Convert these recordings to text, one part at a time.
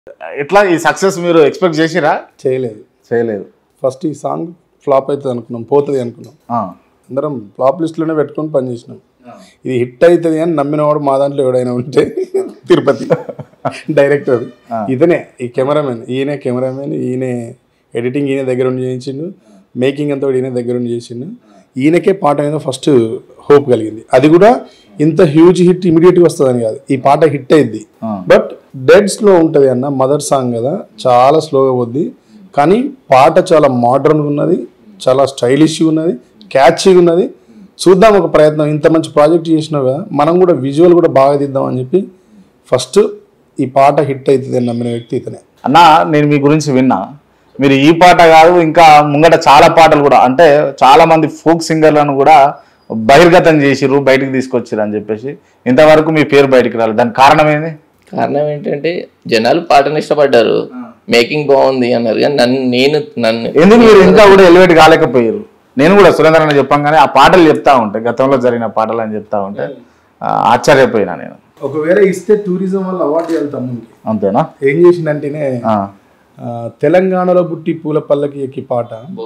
ఎట్లా ఈ సక్సెస్ మీరు ఎక్స్పెక్ట్ చేసిరా చేయలేదు చేయలేదు ఫస్ట్ ఈ సాంగ్ ఫ్లాప్ అవుతుంది అనుకున్నాం పోతుంది అనుకున్నాం ఆ, అందరం ఫ్లాప్ లిస్ట్లోనే పెట్టుకొని పనిచేసినాం ఇది హిట్ అవుతుంది అని నమ్మినవాడు మా దాంట్లో ఎవడైనా ఉంటే తిరుపతి డైరెక్టర్ ఇతనే ఈ కెమెరామెన్ ఈయనే కెమెరామెన్ ఈయనే ఎడిటింగ్ ఈయన దగ్గర ఉండి చేయించిండు మేకింగ్ అంతా కూడా ఈయన దగ్గర ఉండి చేసిండు ఈయనకే పాట మీద ఫస్ట్ హోప్ కలిగింది అది కూడా ఇంత హ్యూజ్ హిట్ ఇమీడియట్గా వస్తుందని కాదు ఈ పాట హిట్ అయింది బట్ డెడ్ స్లో ఉంటుంది అన్న మదర్ సాంగ్ కదా చాలా స్లోగా పోద్ది కానీ పాట చాలా మోడర్న్గా ఉన్నది చాలా స్టైలిష్గా ఉన్నది క్యాచ్గా ఉన్నది చూద్దాం ఒక ప్రయత్నం ఇంత మంచి ప్రాజెక్ట్ చేసినావు కదా మనం కూడా విజువల్ కూడా బాగా తీద్దాం అని చెప్పి ఫస్ట్ ఈ పాట హిట్ అవుతుంది అని నమ్మిన వ్యక్తి ఇతనే అన్న నేను మీ గురించి విన్నా మీరు ఈ పాట కాదు ఇంకా ముంగట చాలా పాటలు కూడా అంటే చాలా మంది ఫోక్ సింగర్లను కూడా బహిర్గతం చేసిర్రు బయటికి తీసుకొచ్చిర్రు అని చెప్పేసి ఇంతవరకు మీ పేరు బయటికి రాలేదు దానికి కారణం ఏంది కారణం ఏంటంటే జనాలు పాటను ఇష్టపడ్డారు మేకింగ్ బాగుంది అన్నారు కానీ నన్ను నేను నన్ను ఎందుకు మీరు ఇంకా కూడా ఎలివేట్ కాలేకపోయారు నేను కూడా సురేంద్ర అని చెప్పంగానే ఆ పాటలు చెప్తా ఉంటాయి గతంలో జరిగిన పాటలు అని చెప్తా ఉంటే ఆ, ఆశ్చర్యపోయినా నేను ఒకవేళ ఇస్తే టూరిజం వల్ల అవార్డు ఇవ్వాలి తమ్మునికి అంతేనా ఏం చేసిందంటేనే ఆ, ఆ, తెలంగాణలో పుట్టి పూల పల్లకి ఎక్కి పాట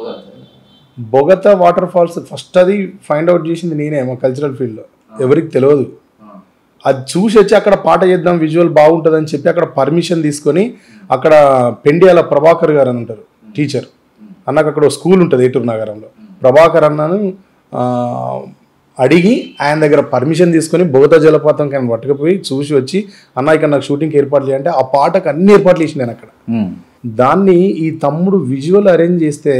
బొగత వాటర్ ఫాల్స్ ఫస్ట్ అది ఫైండ్ అవుట్ చేసింది నేనే మా కల్చరల్ ఫీల్డ్లో ఎవరికి తెలియదు అది చూసి వచ్చి అక్కడ పాట చేద్దాం విజువల్ బాగుంటుందని చెప్పి అక్కడ పర్మిషన్ తీసుకొని అక్కడ పెండియాల ప్రభాకర్ గారు అని ఉంటారు టీచర్ అన్నకు అక్కడ స్కూల్ ఉంటుంది ఏటూరు నగరంలో ప్రభాకర్ అన్నను ఆ, అడిగి ఆయన దగ్గర పర్మిషన్ తీసుకొని బొగత జలపాతం కానీ పట్టుకుపోయి చూసి వచ్చి అన్న ఇక్కడ నాకు షూటింగ్కి ఏర్పాట్లు చేయంటే ఆ పాటకు అన్ని ఏర్పాట్లు చేసింది నేను అక్కడ ఉమ్, దాన్ని ఈ తమ్ముడు విజువల్ అరేంజ్ చేస్తే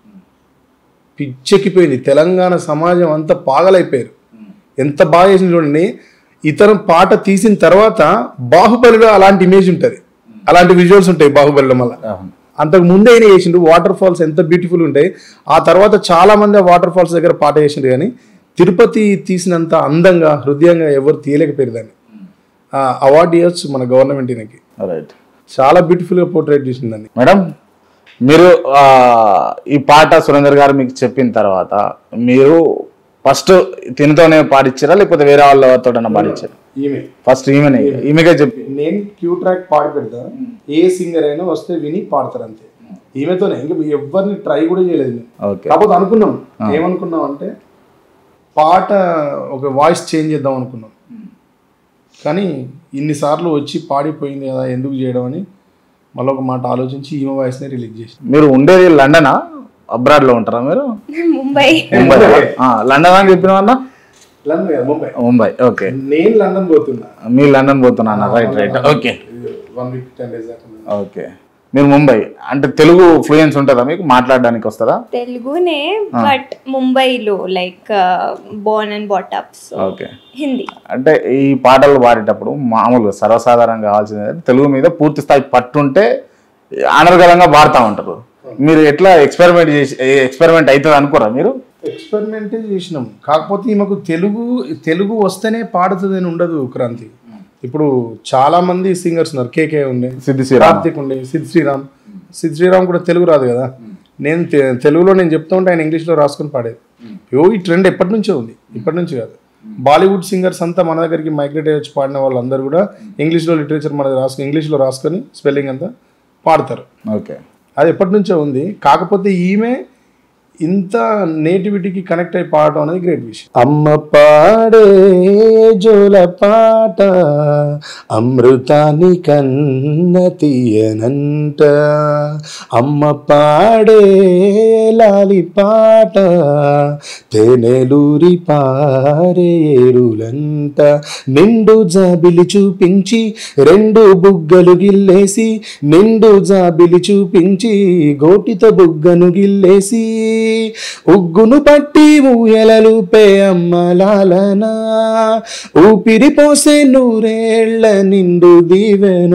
పిచ్చెక్కిపోయింది తెలంగాణ సమాజం అంతా పాగలైపోయారు ఎంత బాగా చేసింది చూడండి ఇతను పాట తీసిన తర్వాత బాహుబలిలో అలాంటి ఇమేజ్ ఉంటుంది అలాంటి విజువల్స్ ఉంటాయి బాహుబలిలో మళ్ళీ అవును. అంతకు ముందే అయినా చేసిండు వాటర్ ఫాల్స్ ఎంత బ్యూటిఫుల్ ఉంటాయి ఆ తర్వాత చాలా మంది ఆ వాటర్ ఫాల్స్ దగ్గర పాట చేసిండు కానీ తిరుపతి తీసినంత అందంగా హృదయంగా ఎవరు తీయలేకపోయారు దాన్ని అవార్డు ఇవ్వచ్చు మన గవర్నమెంట్ ఈయనకి రైట్ చాలా బ్యూటిఫుల్గా పోర్ట్రేట్ చేసింది దాన్ని మేడం మీరు ఆ, ఈ పాట సురేందర్ గారు మీకు చెప్పిన తర్వాత మీరు ఫస్ట్ తినతోనే పాడిచ్చారా లేకపోతే వేరే వాళ్ళతో పాడిచ్చారా ఈమె ఫస్ట్ ఈమెనే ఈమెకే చెప్పి నేను క్యూ ట్రాక్ పాడి పెడతా ఏ సింగర్ అయినా వస్తే విని పాడతారు అంతే ఈమెతోనే ఇంకా ఎవరిని ట్రై కూడా చేయలేదు మేము ఓకే కాకపోతే అనుకున్నాం ఏమనుకున్నాం అంటే పాట ఒక వాయిస్ చేంజ్ చేద్దాం అనుకున్నాం కానీ ఇన్నిసార్లు వచ్చి పాడిపోయింది కదా ఎందుకు చేయడం అని మళ్ళీ ఒక మాట ఆలోచించి ఈమె వాయిస్నే రిలీజ్ చేసి మీరు ఉండేది లండనా అబ్రాడ్ లో ఉంటారా మీరు ముంబై ముంబై ఆ, లండన్ అని చెప్పిన వాళ్ళ లండన్ కదా ముంబై ముంబై ఓకే నేను లండన్ పోతున్నా మీ లండన్ పోతున్నా right right okay one week ten days దాకా ఉన్నా. ఓకే మీరు ముంబై అంటే తెలుగు ఫ్లూయెన్స్ ఉంటుందా మీకు మాట్లాడడానికి వస్తుందా తెలుగునే బట్ ముంబైలో like born and brought up so okay Hindi అంటే ఈ పాటలు పాడేటప్పుడు మామూలుగా సర్వసాధారణంగా కావాల్సింది ఏంటంటే తెలుగు మీద పూర్తి స్థాయి పట్టుంటే అనర్గళంగా పాడుతూ ఉంటారు మీరు ఎట్లా ఎక్స్పెరిమెంట్ చేసి ఎక్స్పెరిమెంట్ అవుతుంది అనుకోరా మీరు ఎక్స్పెరిమెంటే చేసినాం కాకపోతే ఈమెకు తెలుగు తెలుగు వస్తేనే పాడుతుందని ఉండదు క్రాంతి ఇప్పుడు చాలా మంది సింగర్స్ ఉన్నారు కేకే ఉండే సిద్ధి శ్రీరామ్ కార్తిక్ ఉండే సిద్ శ్రీరామ్ సిద్ శ్రీరామ్ కూడా తెలుగు రాదు కదా నేను తె- తెలుగులో నేను చెప్తా ఉంటే ఆయన ఇంగ్లీష్లో రాసుకొని పాడేది యో ఈ ట్రెండ్ ఎప్పటి నుంచో ఉంది ఇప్పటి నుంచి కాదు బాలీవుడ్ సింగర్స్ అంతా మన దగ్గరికి మైగ్రేట్ అయ్యి వచ్చి పాడిన వాళ్ళందరూ కూడా ఇంగ్లీష్లో లిటరేచర్ మనది రాసుకొని ఇంగ్లీష్లో రాసుకొని స్పెల్లింగ్ అంతా పాడతారు ఓకే అది ఎప్పటి నుంచో ఉంది కాకపోతే ఈమె ఇంత నేటివిటీకి కనెక్ట్ అయి పాడటం అనేది గ్రేట్ విషయం అమ్మ పాడే జోల పాట అమృతాని కన్న తీయనంట అమ్మ పాడే లాలి పాట తేనెలూరి పారే ఏరులంట నిండు జాబిలి చూపించి రెండు బుగ్గలు గిల్లేసి నిండు జాబిలి చూపించి గోటితో బుగ్గను గిల్లేసి ఉగ్గును పట్టి ఊయలలుపే అమ్మలాలనా ఊపిరి పోసే నూరేళ్ల నిండు దీవెన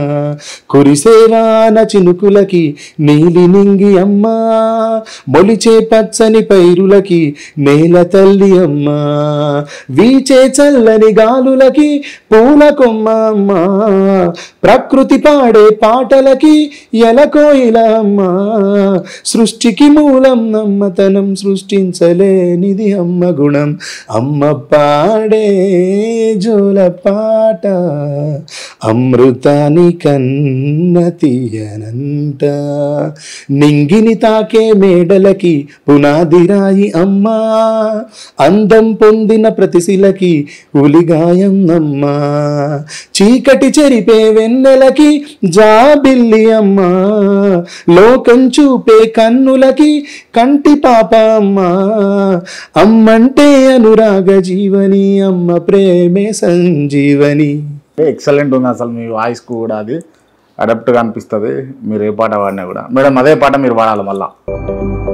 కురిసేవాన చినుకులకి నీలి నింగి అమ్మ మొలిచే పచ్చని పైరులకి నేల తల్లి అమ్మ వీచే చల్లని గాలులకి పూల కొమ్మ అమ్మ ప్రకృతి పాడే పాటలకి ఎలకోయిల అమ్మ సృష్టికి మూలం అమ్మతనం సృష్టించలేనిది అమ్మ గుణం అమ్మ పాడే జోల పాట అమృతాని కన్న తీయనంట నింగిని తాకే మేడలకి పునాదిరాయి అమ్మా అందం పొందిన ప్రతిశిలకి ఉలిగాయం అమ్మా చీకటి చెరిపే వెన్నెలకి జాబిల్లి అమ్మా లోకం చూపే కన్నులకి కంటి పాప అమ్మా అమ్మంటే అనురాగ జీవని అమ్మ ప్రేమే సంజీవని ఎక్సలెంట్ ఉంది అసలు మీ వాయిస్ కూడా అది అడప్ట్గా అనిపిస్తుంది మీరు ఏ పాట పాడినా కూడా మేడం అదే పాట మీరు పాడాలి మళ్ళా